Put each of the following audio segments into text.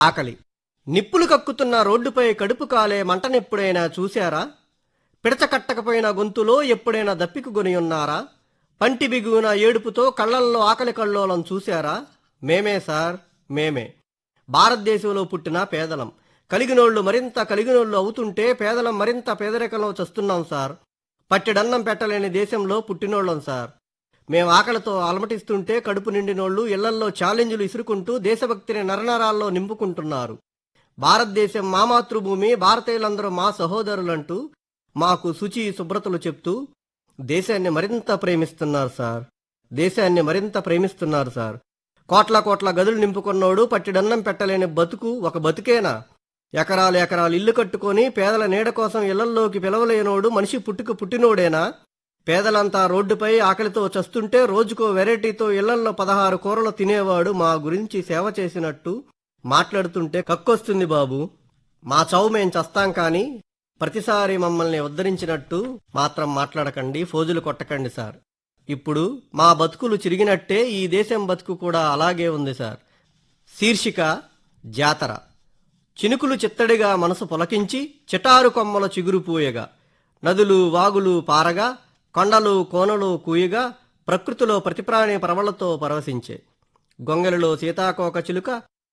ఆకలి నిప్పులు కక్కుతున్న రోడ్డుపై కడుపు కాలే మంటనెప్పుడైనా చూశారా పిడచ కట్టకపోయిన గొంతులో ఎప్పుడైనా దప్పికు గొని ఉన్నారా పంటి బిగున ఏడుపుతో కళ్ళల్లో ఆకలి కల్లోలం చూశారా మేమే సార్ మేమే భారతదేశంలో పుట్టిన పేదలం కలిగినోళ్లు మరింత కలిగినోళ్లు అవుతుంటే పేదలం మరింత పేదరికంలో చస్తున్నాం సార్ పట్టెడన్నం పెట్టలేని దేశంలో పుట్టినోళ్ళం సార్ మేం ఆకలితో అలమటిస్తుంటే కడుపు నిండినోళ్లు ఇళ్లల్లో ఛాలెంజ్లు ఇసురుకుంటూ దేశభక్తిని నరనరాల్లో నింపుకుంటున్నారు భారతదేశం మా మాతృభూమి భారతీయులందరూ మా సహోదరులంటూ మాకు శుచి శుభ్రతలు చెప్తూ దేశాన్ని మరింత ప్రేమిస్తున్నారు సార్ దేశాన్ని మరింత ప్రేమిస్తున్నారు సార్ కోట్ల కోట్ల గదులు నింపుకున్నోడు పట్టిడన్నం పెట్టలేని బతుకు ఒక బతుకేనా ఎకరాలు ఎకరాలు ఇల్లు కట్టుకొని పేదల నీడ కోసం ఇళ్లల్లోకి పిలవలేనోడు మనిషి పుట్టుకు పుట్టినోడేనా పేదలంతా రోడ్డుపై ఆకలితో చస్తుంటే రోజుకో వెరైటీతో ఇళ్లల్లో పదహారు కూరలు తినేవాడు మా గురించి సేవ చేసినట్టు మాట్లాడుతుంటే కక్కొస్తుంది బాబు మా చావు మేం చస్తాం కానీ ప్రతిసారి మమ్మల్ని ఉద్ధరించినట్టు మాత్రం మాట్లాడకండి ఫోజులు కొట్టకండి సార్ ఇప్పుడు మా బతుకులు చిరిగినట్టే ఈ దేశం బతుకు కూడా అలాగే ఉంది సార్ శీర్షిక జాతర చినుకులు చిత్తడిగా మనసు పొలకించి చిటారు కొమ్మల చిగురు పూయగా నదులు వాగులు పారగా కొండలు కోనలు కూయగా ప్రకృతిలో ప్రతిప్రాణి ప్రవళతో పరవశించే గొంగలిలో సీతాకోక చిలుక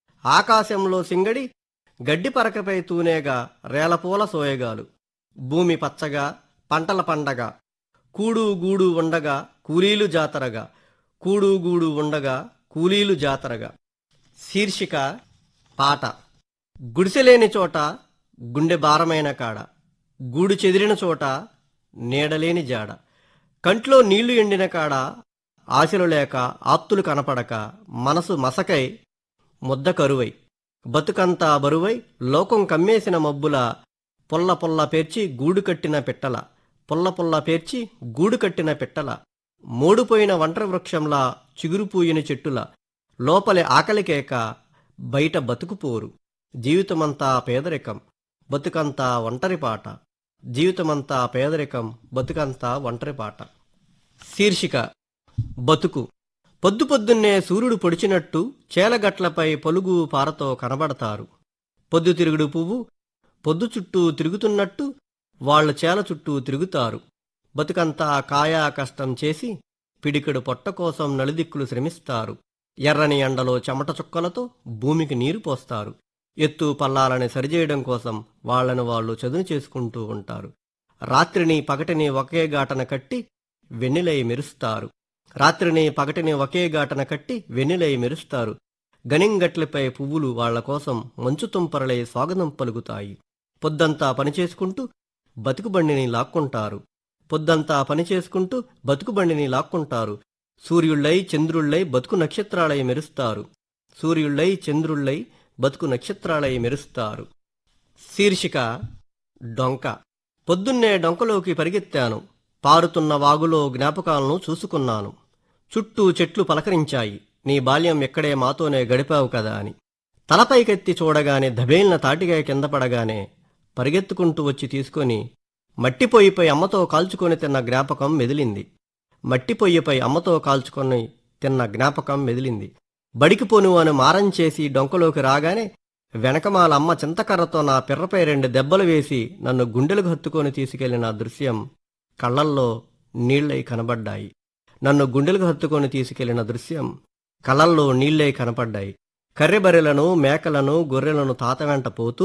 ఆకాశంలో సింగడి గడ్డి పరకపై తూనేగా రేలపూల సోయగాలు భూమి పచ్చగా పంటల పండగ కూడు గూడు ఉండగా కూలీలు జాతరగా కూడు గూడు ఉండగా కూలీలు జాతరగా శీర్షిక పాట గుడిసెలేని చోట గుండె భారమైన కాడ గూడు చెదిరిన చోట నీడలేని జాడ కంట్లో నీళ్లు ఎండిన కాడ ఆశలు లేక ఆప్తులు కనపడక మనసు మసకై ముద్ద కరువై బతుకంతా బరువై లోకం కమ్మేసిన మబ్బుల పొల్ల పొల్ల పేర్చి గూడు కట్టిన పెట్టల పొల్ల పొల్ల పేర్చి గూడు కట్టిన పెట్టల మూడుపోయిన వంటర వృక్షంలా చిగురుపూయిన చెట్టుల లోపలి ఆకలికేక బయట బతుకుపోరు జీవితమంతా పేదరికం బతుకంతా ఒంటరి పాట జీవితమంతా పేదరికం బతుకంతా ఒంటరి పాట శీర్షిక బతుకు పొద్దు పొద్దున్నే సూర్యుడు పొడిచినట్టు చేలగట్లపై పలుగు పారతో కనబడతారు పొద్దు తిరుగుడు పువ్వు పొద్దు చుట్టూ తిరుగుతున్నట్టు వాళ్ళ చేల చుట్టూ తిరుగుతారు బతుకంతా కాయా కష్టం చేసి పిడికెడు పొట్ట కోసం నలుదిక్కులు శ్రమిస్తారు ఎర్రని ఎండలో చెమట చుక్కలతో భూమికి నీరు పోస్తారు ఎత్తు పల్లాలని సరిచేయడం కోసం వాళ్ళని వాళ్ళు చదును చేసుకుంటూ ఉంటారు రాత్రిని పగటిని ఒకే గాటన కట్టి వెన్నెలై మెరుస్తారు రాత్రిని పగటిని ఒకే గాటన కట్టి వెన్నెలై మెరుస్తారు గనింగట్లపై పువ్వులు వాళ్ల కోసం మంచు తుంపరలై స్వాగతం పలుకుతాయి పొద్దంతా పనిచేసుకుంటూ బతుకుబండిని లాక్కుంటారు పొద్దంతా పనిచేసుకుంటూ బతుకుబండిని లాక్కుంటారు సూర్యుళ్ళై చంద్రుళ్ళై బతుకు నక్షత్రాలై మెరుస్తారు సూర్యుళ్ళై చంద్రుళ్ళై బతుకు నక్షత్రాలై మెరుస్తారు శీర్షిక డొంక పొద్దున్నే డొంకలోకి పరిగెత్తాను పారుతున్న వాగులో జ్ఞాపకాలను చూసుకున్నాను చుట్టూ చెట్లు పలకరించాయి నీ బాల్యం ఎక్కడే మాతోనే గడిపావు కదా అని తలపైకెత్తి చూడగానే దబేల్న తాటిగా కింద పడగానే పరిగెత్తుకుంటూ వచ్చి తీసుకొని మట్టి పొయ్యిపై అమ్మతో కాల్చుకొని తిన్న జ్ఞాపకం మెదిలింది మట్టి పొయ్యిపై అమ్మతో కాల్చుకొని తిన్న జ్ఞాపకం మెదిలింది బడికి పోను అని మారం చేసి డొంకలోకి రాగానే వెనకమాల అమ్మ చింతకర్రతో నా పిర్రపై రెండు దెబ్బలు వేసి నన్ను గుండెలకు హత్తుకొని తీసుకెళ్లిన దృశ్యం కళ్ళల్లో నీళ్లై కనబడ్డాయి నన్ను గుండెలకు హత్తుకొని తీసుకెళ్లిన దృశ్యం కళ్ళల్లో నీళ్లై కనపడ్డాయి కర్రెబర్రెలను మేకలను గొర్రెలను తాత వెంట పోతూ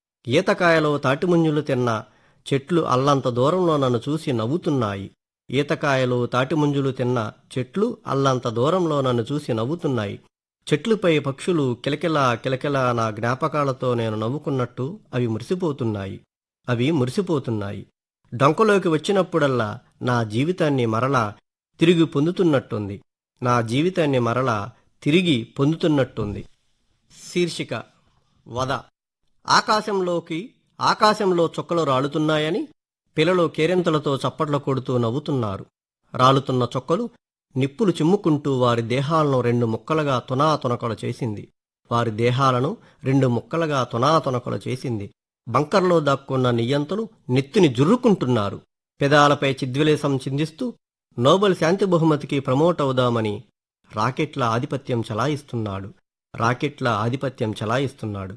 ఈతకాయలో తాటిముంజులు తిన్న చెట్లు అల్లంత దూరంలో నన్ను చూసి నవ్వుతున్నాయి ఈతకాయలు తాటిముంజులు తిన్న చెట్లు అల్లంత దూరంలో నన్ను చూసి నవ్వుతున్నాయి చెట్లుపై పక్షులు కిలకిలా కిలకిలా నా జ్ఞాపకాలతో నేను నవ్వుకున్నట్టు అవి మురిసిపోతున్నాయి అవి మురిసిపోతున్నాయి డొంకలోకి వచ్చినప్పుడల్లా నా జీవితాన్ని మరలా తిరిగి పొందుతున్నట్టుంది నా జీవితాన్ని మరలా తిరిగి పొందుతున్నట్టుంది శీర్షిక వద ఆకాశంలోకి ఆకాశంలో చుక్కలు రాలుతున్నాయని పిల్లలు కేరింతలతో చప్పట్లు కొడుతూ నవ్వుతున్నారు రాలుతున్న చొక్కలు నిప్పులు చిమ్ముకుంటూ వారి దేహాలను రెండు ముక్కలుగా తునాతునకలు చేసింది వారి దేహాలను రెండు ముక్కలుగా తునాతునకలు చేసింది బంకర్లో దాక్కున్న నియ్యంతలు నెత్తిని జుర్రుకుంటున్నారు పెదాలపై చిద్విలేసం చిందిస్తూ నోబెల్ శాంతి బహుమతికి ప్రమోట్ అవుదామని రాకెట్ల ఆధిపత్యం చలాయిస్తున్నాడు రాకెట్ల ఆధిపత్యం చెలాయిస్తున్నాడు